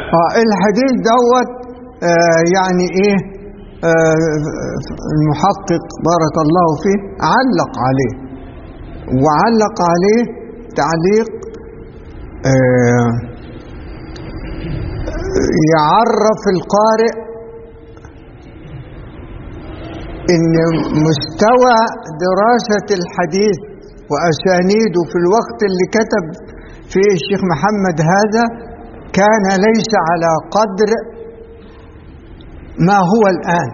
آه الحديث دوت آه يعني ايه آه المحقق بارك الله فيه علق عليه وعلق عليه تعليق آه يعرف القارئ ان مستوى دراسة الحديث واسانيده في الوقت اللي كتب فيه الشيخ محمد هذا كان ليس على قدر ما هو الآن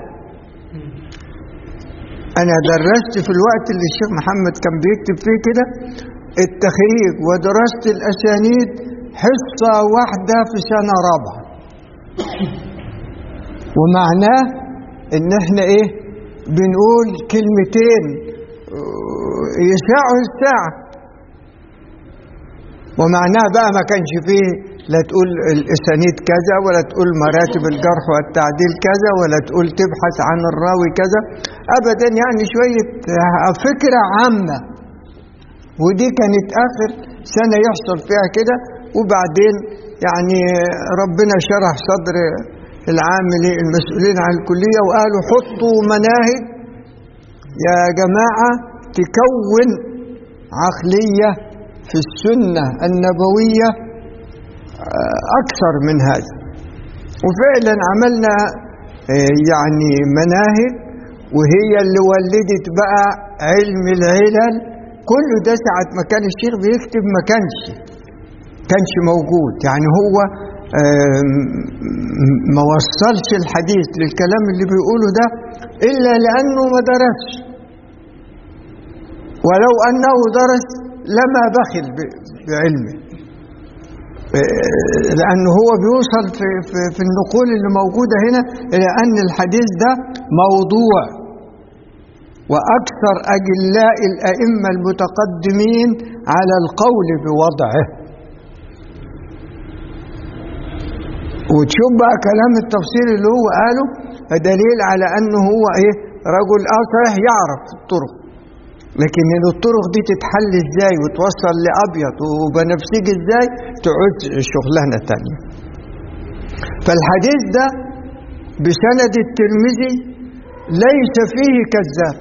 أنا درست في الوقت اللي الشيخ محمد كان بيكتب فيه كده التخريج ودراسة الأسانيد حصة واحدة في سنة رابعة ومعناه إن إحنا إيه بنقول كلمتين يساعوا الساعة ومعناه بقى ما كانش فيه لا تقول الاسانيد كذا ولا تقول مراتب الجرح والتعديل كذا ولا تقول تبحث عن الراوي كذا ابدا يعني شويه فكره عامه ودي كانت اخر سنه يحصل فيها كده وبعدين يعني ربنا شرح صدر العاملين المسؤولين عن الكليه وقالوا حطوا مناهج يا جماعه تكون عقليه في السنه النبويه أكثر من هذا وفعلا عملنا يعني مناهج وهي اللي ولدت بقى علم العلل كل ده ساعة ما كان الشيخ بيكتب ما كانش كانش موجود يعني هو ما وصلش الحديث للكلام اللي بيقوله ده إلا لأنه ما درسش ولو أنه درس لما بخل بعلمه لأنه هو بيوصل في, في, في النقول اللي موجودة هنا إلى أن الحديث ده موضوع وأكثر أجلاء الأئمة المتقدمين على القول بوضعه وتشوف بقى كلام التفسير اللي هو قاله دليل على أنه هو إيه رجل أصح يعرف الطرق لكن الطرق دي تتحل ازاي وتوصل لابيض وبنفسجي ازاي تعود شغلانه تانية فالحديث ده بسند الترمذي ليس فيه كذاب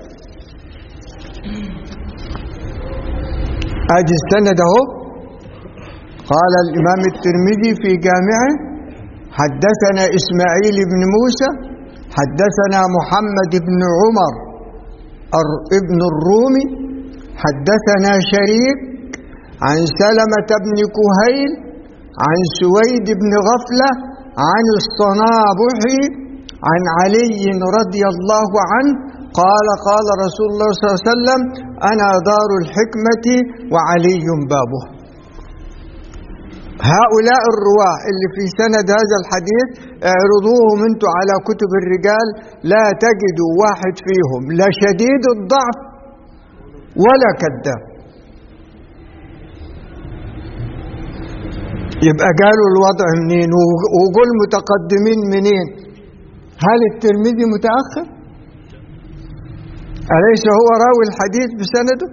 ادي السند اهو قال الامام الترمذي في جامعه حدثنا اسماعيل بن موسى حدثنا محمد بن عمر ابن الرومي حدثنا شريك عن سلمة بن كهيل عن سويد بن غفلة عن الصنابحي عن علي رضي الله عنه قال قال رسول الله صلى الله عليه وسلم أنا دار الحكمة وعلي بابه هؤلاء الرواة اللي في سند هذا الحديث اعرضوهم انتم على كتب الرجال لا تجدوا واحد فيهم لا شديد الضعف ولا كذاب يبقى قالوا الوضع منين وقول متقدمين منين هل الترمذي متأخر أليس هو راوي الحديث بسنده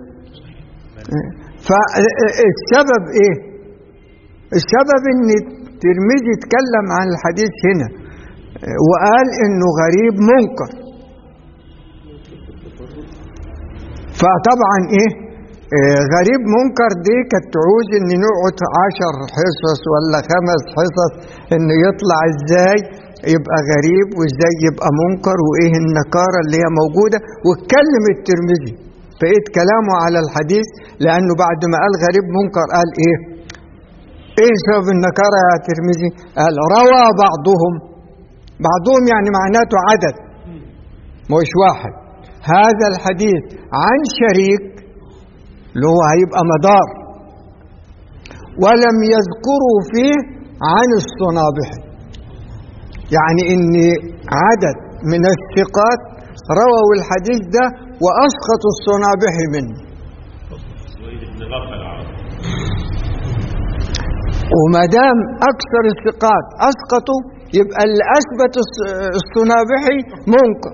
فالسبب ايه السبب ان الترمذي اتكلم عن الحديث هنا وقال انه غريب منكر فطبعا ايه آه غريب منكر دي كانت تعوز ان نقعد عشر حصص ولا خمس حصص انه يطلع ازاي يبقى غريب وازاي يبقى منكر وايه النكاره اللي هي موجوده واتكلم الترمذي فايه كلامه على الحديث لانه بعد ما قال غريب منكر قال ايه ايه سبب النكاره يا ترمذي قال روى بعضهم بعضهم يعني معناته عدد مش واحد هذا الحديث عن شريك اللي هو هيبقى مدار ولم يذكروا فيه عن الصنابحي يعني ان عدد من الثقات رووا الحديث ده واسقطوا الصنابحي منه وما دام اكثر الثقات اسقطوا يبقى اللي اثبت الصنابحي منكر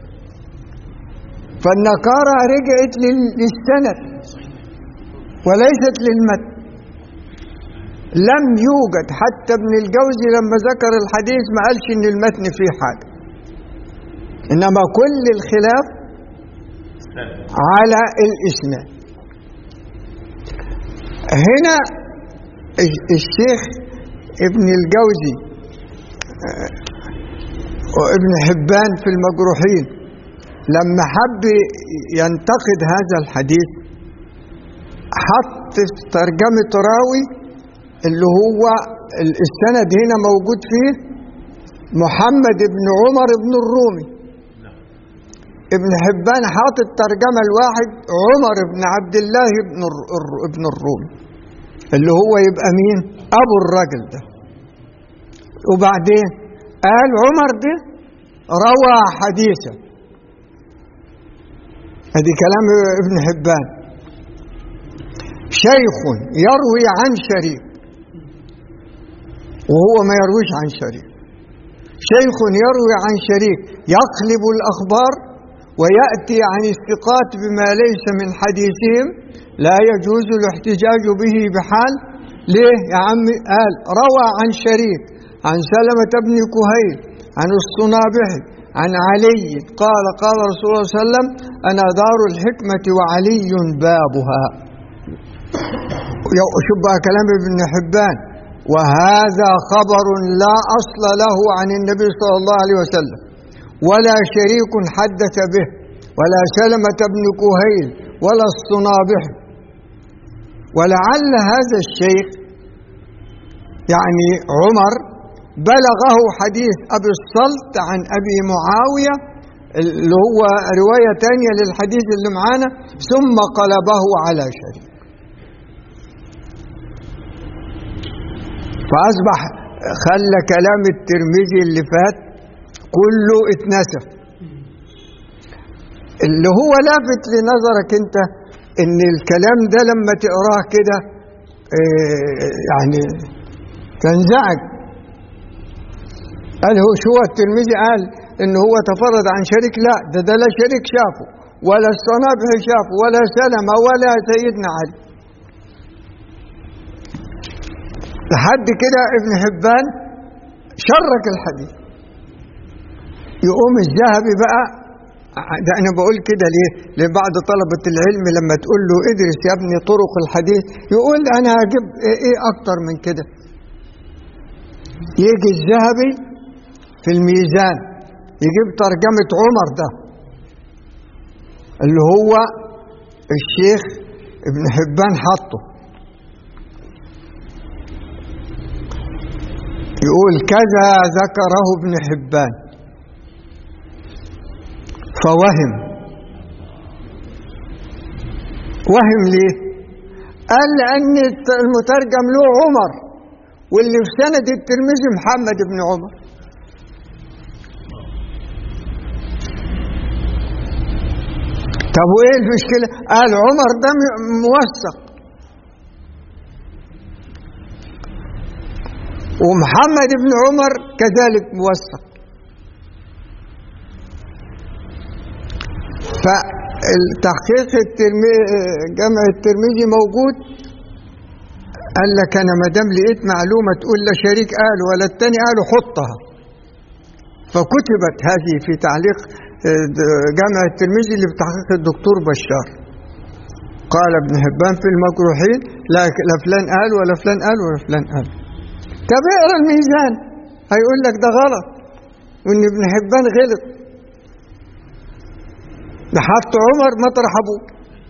فالنكاره رجعت للسند وليست للمتن لم يوجد حتى ابن الجوزي لما ذكر الحديث ما قالش ان المتن فيه حاجه انما كل الخلاف على الاسناد هنا الشيخ ابن الجوزي وابن حبان في المجروحين لما حب ينتقد هذا الحديث حط في ترجمة راوي اللي هو السند هنا موجود فيه محمد بن عمر بن الرومي ابن حبان حاطط ترجمة الواحد عمر بن عبد الله بن ابن الرومي اللي هو يبقى مين ابو الراجل ده وبعدين قال عمر ده روى حديثا ادي كلام ابن حبان شيخ يروي عن شريك وهو ما يرويش عن شريك شيخ يروي عن شريك يقلب الأخبار ويأتي عن الثقات بما ليس من حديثهم لا يجوز الاحتجاج به بحال ليه يا عمي قال روى عن شريك عن سلمة بن كهيل عن الصنابحي عن علي قال قال رسول الله صلى الله عليه وسلم أنا دار الحكمة وعلي بابها شوف بقى كلام ابن حبان وهذا خبر لا أصل له عن النبي صلى الله عليه وسلم ولا شريك حدث به ولا سلمة بن كهيل ولا الصنابح ولعل هذا الشيخ يعني عمر بلغه حديث أبي الصلت عن أبي معاوية اللي هو رواية تانية للحديث اللي معانا ثم قلبه على شريك فأصبح خلى كلام الترمذي اللي فات كله اتنسف اللي هو لافت لنظرك انت ان الكلام ده لما تقراه كده اه يعني تنزعج قال هو شو الترمذي قال ان هو تفرد عن شريك لا ده ده لا شريك شافه ولا الصنابح شافه ولا سلمة ولا سيدنا علي لحد كده ابن حبان شرك الحديث يقوم الذهبي بقى ده انا بقول كده ليه لبعض طلبة العلم لما تقول له ادرس يا ابني طرق الحديث يقول انا هجيب ايه, إيه اكتر من كده يجي الذهبي في الميزان يجيب ترجمة عمر ده اللي هو الشيخ ابن حبان حطه يقول كذا ذكره ابن حبان فوهم وهم ليه قال لأن المترجم له عمر واللي في سند الترمذي محمد بن عمر طب وايه المشكلة قال عمر ده موثق ومحمد بن عمر كذلك موثق فالتحقيق الترمي جمع الترمذي موجود قال لك انا ما دام لقيت معلومه تقول لا شريك قال ولا الثاني قالوا حطها فكتبت هذه في تعليق جامع الترمذي اللي بتحقيق الدكتور بشار قال ابن حبان في المجروحين لا لا فلان قال ولا فلان قال ولا فلان قال طب اقرا الميزان هيقول لك ده غلط وان ابن حبان غلط ده حط عمر مطرح ابوه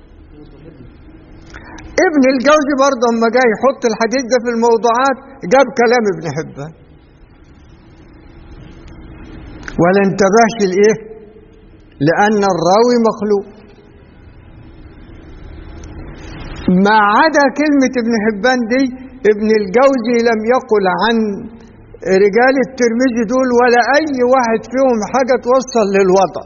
ابن الجوزي برضه اما جاي يحط الحديث ده في الموضوعات جاب كلام ابن حبان ولا انتبهش لايه لان الراوي مخلوق ما عدا كلمة ابن حبان دي ابن الجوزي لم يقل عن رجال الترمذي دول ولا اي واحد فيهم حاجة توصل للوضع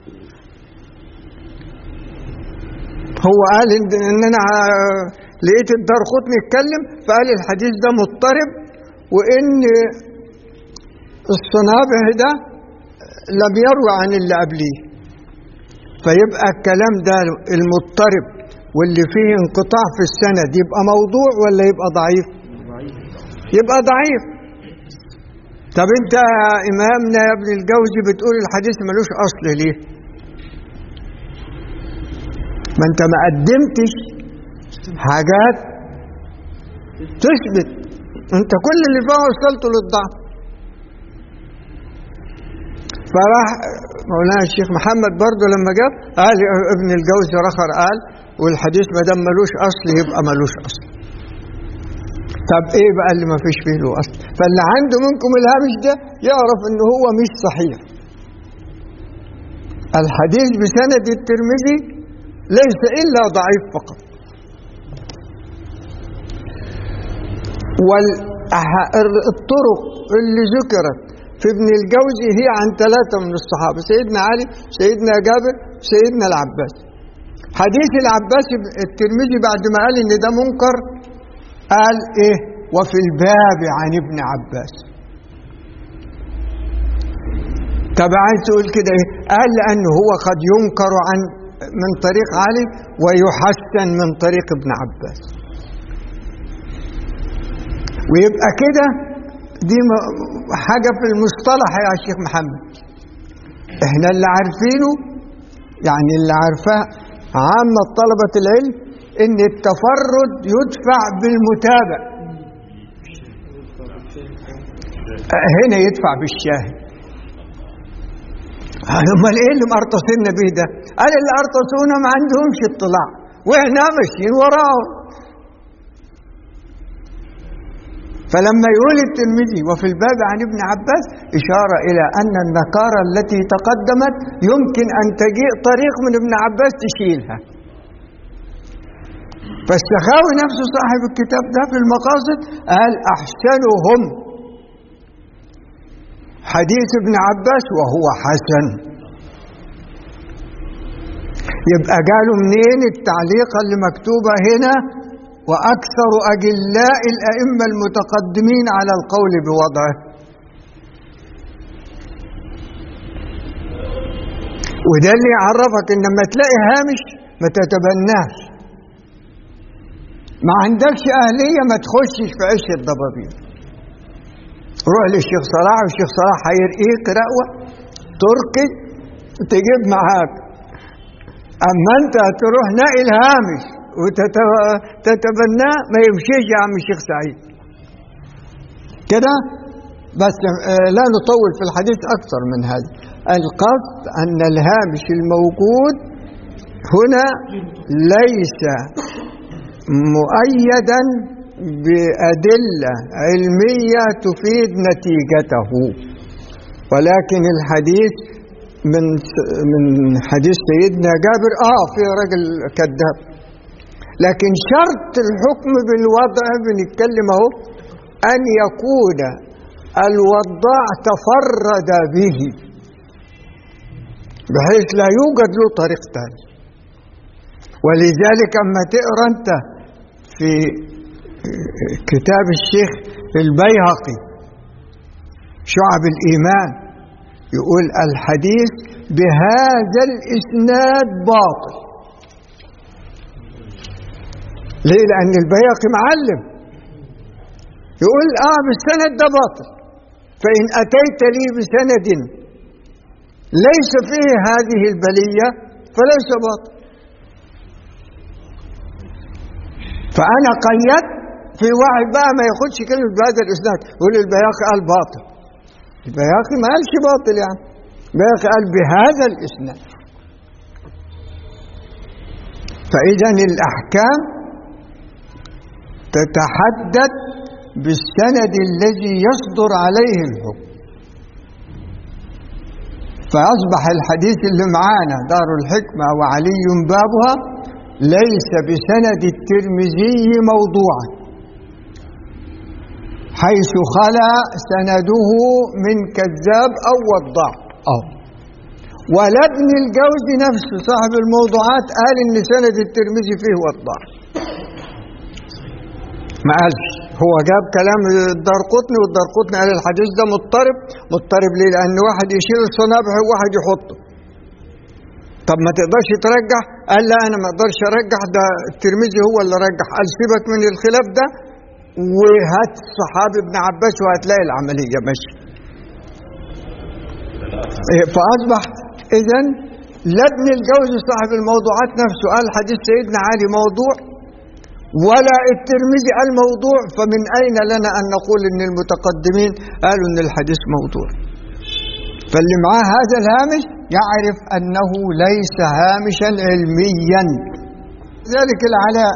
هو قال ان, إن انا لقيت الدار قطني يتكلم فقال الحديث ده مضطرب وان الصنابح ده لم يروى عن اللي قبليه فيبقى الكلام ده المضطرب واللي فيه انقطاع في السند يبقى موضوع ولا يبقى ضعيف؟ ضعيف يبقى ضعيف طب انت يا امامنا يا ابن الجوزي بتقول الحديث ملوش اصل ليه ما انت ما قدمتش حاجات تثبت انت كل اللي فيها وصلته للضعف فراح مولانا الشيخ محمد برضه لما جاب قال ابن الجوزي رخر قال والحديث ما دام ملوش اصل يبقى ملوش اصل طب ايه بقى اللي ما فيش فيه له اصل فاللي عنده منكم الهامش ده يعرف ان هو مش صحيح الحديث بسند الترمذي ليس الا ضعيف فقط والطرق اللي ذكرت في ابن الجوزي هي عن ثلاثة من الصحابة سيدنا علي سيدنا جابر سيدنا العباس حديث العباس الترمذي بعد ما قال ان ده منكر قال ايه وفي الباب عن ابن عباس طب عايز تقول كده ايه قال لانه هو قد ينكر عن من طريق علي ويحسن من طريق ابن عباس ويبقى كده دي حاجة في المصطلح يا شيخ محمد احنا اللي عارفينه يعني اللي عارفاه عامة طلبة العلم ان التفرد يدفع بالمتابع هنا يدفع بالشاهد امال ايه اللي مقرطصنا بيه ده قال اللي ارطسونا ما عندهمش اطلاع واحنا ماشيين وراهم فلما يقول الترمذي وفي الباب عن ابن عباس إشارة إلى أن النكارة التي تقدمت يمكن أن تجيء طريق من ابن عباس تشيلها فالسخاوي نفسه صاحب الكتاب ده في المقاصد قال أحسنهم حديث ابن عباس وهو حسن يبقى قالوا منين التعليقة اللي مكتوبة هنا وأكثر أجلاء الأئمة المتقدمين على القول بوضعه وده اللي يعرفك ان لما تلاقي هامش ما تتبناش ما عندكش أهلية ما تخشش في عش الضبابير روح للشيخ صلاح والشيخ صلاح هيرقيك رقوة ترقي تجيب معاك أما أنت تروح ناقل هامش وتتبناه ما يمشيش يا عم الشيخ سعيد كده بس لا نطول في الحديث أكثر من هذا القصد أن الهامش الموجود هنا ليس مؤيدا بأدلة علمية تفيد نتيجته ولكن الحديث من من حديث سيدنا جابر اه في راجل كذاب لكن شرط الحكم بالوضع بنتكلم اهو ان يكون الوضاع تفرد به بحيث لا يوجد له طريق ثاني ولذلك اما تقرا انت في كتاب الشيخ البيهقي شعب الايمان يقول الحديث بهذا الاسناد باطل ليه لان البيهقي معلم يقول اه بالسند ده باطل فان اتيت لي بسند ليس فيه هذه البليه فليس باطل فانا قيدت في واحد بقى ما ياخدش كلمه بهذا الاسناد يقول البياقي قال باطل البياقي ما قالش باطل يعني البياقي قال بهذا الاسناد فاذا الاحكام تتحدد بالسند الذي يصدر عليه الحكم فأصبح الحديث اللي معانا دار الحكمة وعلي بابها ليس بسند الترمذي موضوعا حيث خلا سنده من كذاب أو وضاع أو ولا ابن الجوزي نفسه صاحب الموضوعات قال ان سند الترمذي فيه وضاع ما قالش هو جاب كلام الدار قطني والدار قطني قال الحديث ده مضطرب مضطرب ليه لان واحد يشيل الصنابح وواحد يحطه طب ما تقدرش ترجح قال لا انا ما اقدرش ارجح ده الترمذي هو اللي رجح قال سيبك من الخلاف ده وهات صحابي ابن عباس وهتلاقي العملية ماشية إيه، فأصبح إذا لا ابن الجوزي صاحب الموضوعات نفسه قال حديث سيدنا علي موضوع ولا الترمذي قال موضوع فمن أين لنا أن نقول أن المتقدمين قالوا أن الحديث موضوع فاللي معاه هذا الهامش يعرف أنه ليس هامشا علميا ذلك العلاء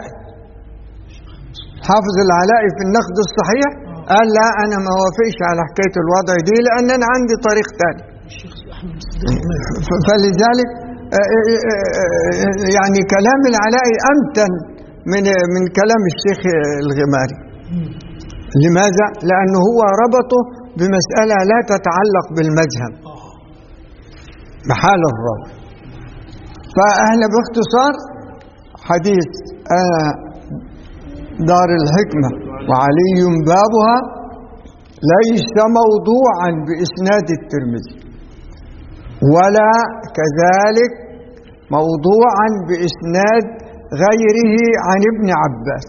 حافظ العلاء في النقد الصحيح قال لا أنا ما وافقش على حكاية الوضع دي لأن أنا عندي طريق ثاني ف- فلذلك آه، آه، آه، يعني كلام العلاء أمتن من من كلام الشيخ الغماري لماذا؟ لأنه هو ربطه بمسألة لا تتعلق بالمذهب محال الراوي فأهنا باختصار حديث آه دار الحكمة وعلي بابها ليس موضوعا بإسناد الترمذي ولا كذلك موضوعا بإسناد غيره عن ابن عباس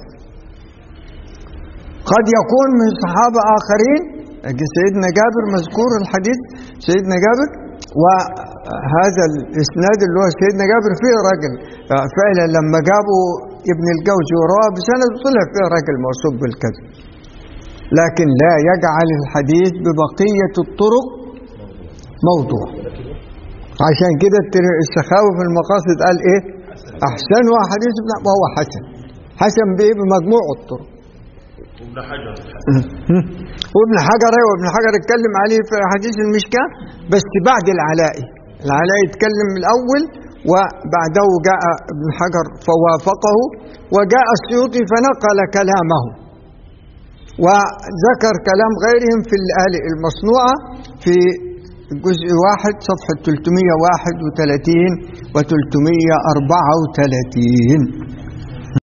قد يكون من صحابة آخرين لكن سيدنا جابر مذكور الحديث سيدنا جابر وهذا الإسناد اللي هو سيدنا جابر فيه راجل فعلا لما جابوا ابن الجوزي ورواه بسند طلع فيه راجل موصوف بالكذب لكن لا يجعل الحديث ببقية الطرق موضوع عشان كده التر- السخاوي في المقاصد قال ايه احسن حديث ابن وهو حسن حسن بايه بمجموع الطرق وابن حجر وابن حجر ايوه ابن حجر اتكلم عليه في حديث المشكاة بس بعد العلائي العلائي اتكلم الاول وبعده جاء ابن حجر فوافقه وجاء السيوطي فنقل كلامه وذكر كلام غيرهم في الآل المصنوعة في جزء واحد صفحة 331 و 334